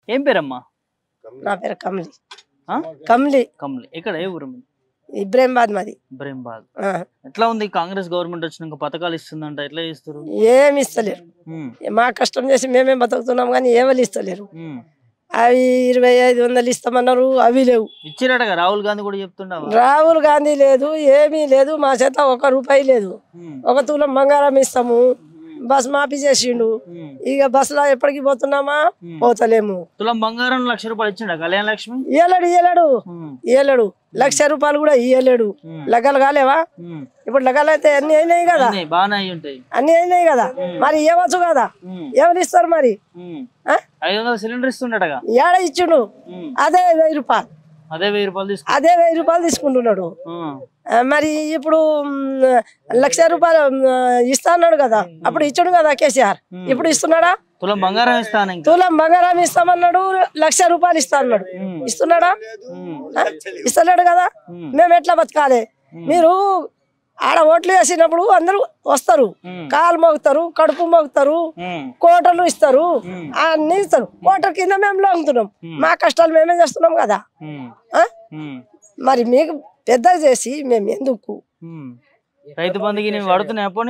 ఏం పేరమ్మా నా పేరు కమలి ఆ? కమలి కమలి ఎక్కడ ఏ ఊరు మీది? ఇబ్రాహింబాద్ మాది ఇబ్రహీంబాద్ ఆ, ఎట్లా ఉంది కాంగ్రెస్ గవర్నమెంట్ వచ్చినాక పథకాలు ఇస్తుందంట ఎట్లా ఇస్తారు ఏమి ఇస్తలేరు ఉమ్, మా కష్టం చేసి మేమే బతుకుతున్నాం కానీ ఏమని ఇస్తలేరు ఉమ్. అవి ఇరవై ఐదు వందలు ఇస్తామన్నారు అవి లేవు ఇచ్చిరటగా రాహుల్ గాంధీ కూడా చెప్తుండవా రాహుల్ గాంధీ లేదు ఏమీ లేదు మా చేత ఒక రూపాయి లేదు ఉమ్, ఒక తులం బంగారం ఇస్తాము బస్ మాఫీ చేసిండు ఉమ్, ఇక బస్సులో ఎప్పటికి పోతున్నామా ఉమ్. పోతలేము తులం బంగారం లక్ష రూపాయలు ఇచ్చిండ కళ్యాణ లక్ష్మి ఇయ్యలేడు ఇయ్యలేడు ఉమ్, ఇయ్యలేడు లక్ష రూపాయలు కూడా ఇయ్యలేడు ఉమ్, లగ్గలు కాలేవా ఉమ్. ఇప్పుడు లగ్గలు అయితే అన్ని అయినాయి కదా ఉన్నాయి, బాగానే అయి ఉంటాయి అన్ని అయినాయి కదా మరి ఇవ్వచ్చు కదా ఉమ్, ఎవరు ఇస్తారు మరి ఉమ్. ఆ? ఐదు వందల సిలిండర్ ఇస్తుండటగా ఏడ ఇచ్చిండు ఉమ్, అదే వెయ్యి రూపాయలు అదే వెయ్యి రూపాయలు తీసుకు అదే వెయ్యి రూపాయలు తీసుకుంటున్నాడు ఉమ్, ఆ, మరి ఇప్పుడు మ్, లక్ష రూపాయలు మ్, ఇస్తా అన్నాడు కదా అప్పుడు ఇచ్చాడు కదా కేసీఆర్ ఇప్పుడు ఇస్తున్నాడా తులం బంగారం ఇస్తాను ఇంకా తులం బంగారం ఇస్తామన్నాడు లక్ష రూపాయలు ఇస్తా అన్నాడు ఇస్తున్నాడా ఉమ్, ఆ? ఇస్తలేడు కదా ఉమ్, మేము ఎట్లా బతకాలి మీరు ఆడ ఓట్లు వేసినప్పుడు అందరూ వస్తారు ఉమ్, కాలు మోగుతారు కడుపు మోగుతారు ఉమ్, కోటలు ఇస్తారు అన్ని ఇస్తారు కోట కింద మేము లాగుతున్నాం మా కష్టాలు మేమే చేస్తున్నాం కదా ఉమ్, ఆ? ఉమ్, మరి మీకు పెద్దగా చేసి మేము ఎందుకు ఉమ్. రైతు బంధుకి నేను పడుతున్నాయి పోనీ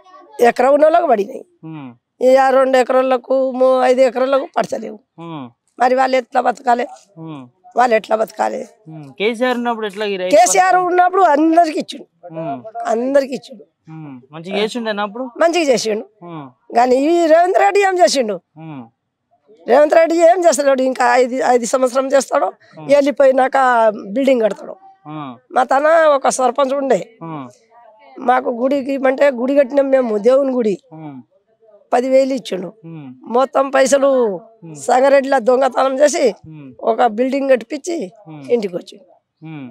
ఎకరం ఉన్న వాళ్ళకు పడినాయి ఉమ్, ఇక రెండు ఎకరాలకు మూ- ఐదు ఎకరాలకు పడతలేవు ఉమ్, మరి వాళ్ళు ఎట్లా బతకాలి ఉమ్, వాళ్ళు ఎట్లా బతకాలి ఉమ్. కేసీఆర్ ఉన్నప్పుడు ఎట్లా ఈ రైతు కేసీఆర్ ఉన్నప్పుడు అందరికి ఇచ్చిండు ఉమ్, అందరికి ఇచ్చిండు ఉమ్. మంచిగా చేసిండేనా అప్పుడు మంచిగా చేసిండు ఉమ్, కానీ ఈ రేవంత్ రెడ్డి ఏం చేసిండు ఉమ్, రేవంత్ రెడ్డి ఏం చేస్తాడు ఇంకా ఐదు ఐదు సంవత్సరం చేస్తాడు వెళ్ళిపోయినాక బిల్డింగ్ కడతాడు ఉమ్, మా తన ఒక సర్పంచ్ ఉండే ఉమ్, మాకు గుడికి అంటే గుడి కట్టినాం మేము దేవుని గుడి ఉమ్, పదివేలు ఇచ్చిండు ఉమ్, మొత్తం పైసలు సంగారెడ్డిలో దొంగతనం చేసి ఉమ్, ఒక బిల్డింగ్ కట్టిపించి ఇంటికి వచ్చిండు ఉమ్,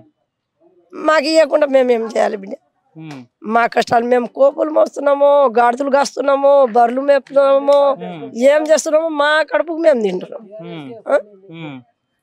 మాకు ఇవ్వకుండా మేము ఏం చేయాలి బిడ్డ ఉమ్, మా కష్టాలు మేము కోపులు మోస్తున్నాము గాడిదలు కాస్తున్నాము బర్రెలు మేపుతున్నాము ఏం చేస్తున్నాము మా కడుపుకు మేము తింటున్నాం ఉమ్, ఆ? ఉమ్,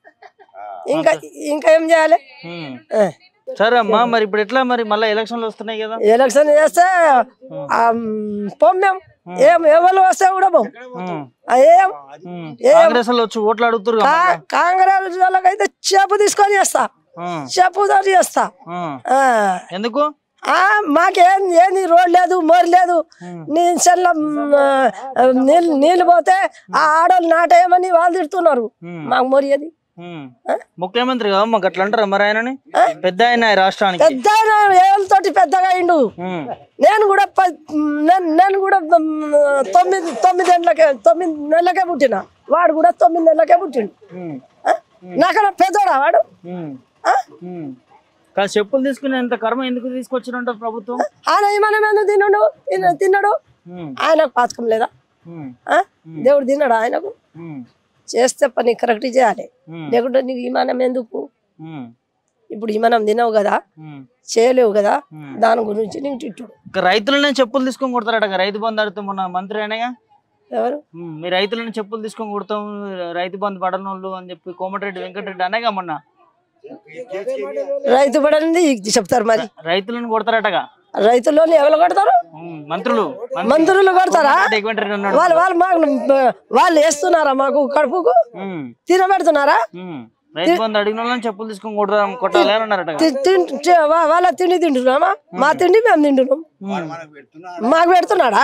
ఇంకా ఇంకా ఏం చేయాలి ఉమ్. ఆ. సరే అమ్మా మరి ఇప్పుడు ఎట్లా మరి మళ్ళీ ఎలక్షన్లు వస్తున్నాయి కదా ఎలక్షన్ చేస్తే ఆ, మ్, పోం మేము ఏం ఎవరు వస్తే కూడా పోం ఉమ్, ఆ, ఏం ఉమ్. కాంగ్రెస్ వాళ్ళు వచ్చి ఓట్లు అడుగుతారు కదా కా- కాంగ్రెస్ వాళ్ళకైతే చెప్పు తీసుకొని చేస్తా ఉమ్, చెప్పు తోటి చేస్తా ఉమ్. ఆ. ఎందుకు ఆ, మాకేం ఏంది రోడ్ లేదు మోరు లేదు నీ చెల్ల నీళ్ళు నీళ్ళు పోతే ఆ ఆడోళ్ళు నాటేయమని వాళ్ళు తిడుతున్నారు ఉమ్, మాకు మోరియది ఉమ్. ముఖ్యమంత్రి కదా మాకు అట్లా అంటారా మరి ఆయనని పెద్ద ఆయన ఈ రాష్ట్రానికి పెద్ద ఏళ్ళతోటి పెద్దగా అయిండు ఉమ్, నేను కూడా ప- నేను నేను కూడా మ్, తొమ్మిది తొమ్మిది ఏళ్ళకే తొమ్మిది నెలలకే పుట్టిన వాడు కూడా తొమ్మిది నెలలకే పుట్టిండు ఉమ్, ఆ? నాకన్నా పెద్దోడా వాడు ఉమ్, ఆ? ఉమ్. కాదు చెప్పులు తీసుకునే అంత కర్మ ఎందుకు తీసుకొచ్చినంట ప్రభుత్వం ఆయన ఏమన్నా ఎందుకు తిన్నాడు తిన్న- తిన్నాడు ఉమ్, ఆయనకు పాతకం లేదా ఉమ్, ఆ? దేవుడు తిన్నాడు ఆయనకు ఉమ్, చేస్తే పని కరెక్ట్ చేయాలి ఉమ్, లేకుంటే నీకు విమానం ఎందుకు ఉమ్, ఇప్పుడు విమానం తినవు కదా ఉమ్. చేయలేవు కదా ఉమ్. దాని గురించి నీకు తిట్టుడు ఇక రైతులనే చెప్పులు తీసుకొని కొడతారట ఇక రైతు బంధు అడిగితే మొన్న మంత్రి అయినాగా ఎవరు ఉమ్, మీ రైతులను చెప్పులు తీసుకొని కొడతాం రైతు బంధు పడనోళ్ళు అని చెప్పి కోమటిరెడ్డి వెంకటరెడ్డి అనేగా మొన్న రైతు పడనిది ఇది చెప్తారు మరి రైతులను కొడతారటగా రైతుల్లోని ఎవరు కొడతారు ఉమ్, మంత్రులు మంత్రి- మంత్రులు కొడతారా కోమటిరెడ్డి వెంకటరెడ్డి అన్నాడు వాళ్ళు వాళ్ళు మాకు వాళ్ళు వేస్తున్నారా మాకు కడుపుకు ఉమ్, తినబెడుతున్నారా ఉమ్. రైతు బంధు అడిగిన వాళ్ళని చెప్పులు తీసుకొని కొడతాం కొట్టాలి అని అన్నారట తి- తిన్- తి- వా- వాళ్ళ తిండి తింటున్నామా మా తిండి మేము తింటున్నాం మాకు పెడుతున్నాడా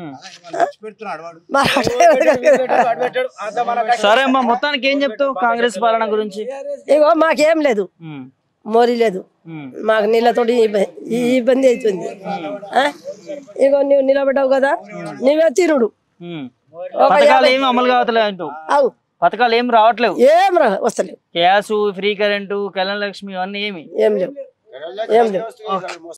మరి అట్లా సరే అమ్మా మొత్తానికి ఏం చెప్తావు కాంగ్రెస్ పాలన గురించి ఇగో మాకేం లేదు ఉమ్, మోరీ లేదు ఉమ్, మాకు నీళ్ళతోటి ఇబ్బ- ఈ ఇబ్బంది అవుతుంది ఆ? ఇగో నువ్వు నిలబడ్డావు కదా నువ్వే తినుడు ఉమ్. పథకాలు ఏమి అమలు కావట్లేదు అంటావు అవు పథకాలు ఏం రావట్లేవు ఏం రా వస్తలేవు గ్యాస్ ఫ్రీ కరెంటు కళ్యాణ లక్ష్మి ఇవన్నీ ఏమి ఏం లేవు ఏం లేవు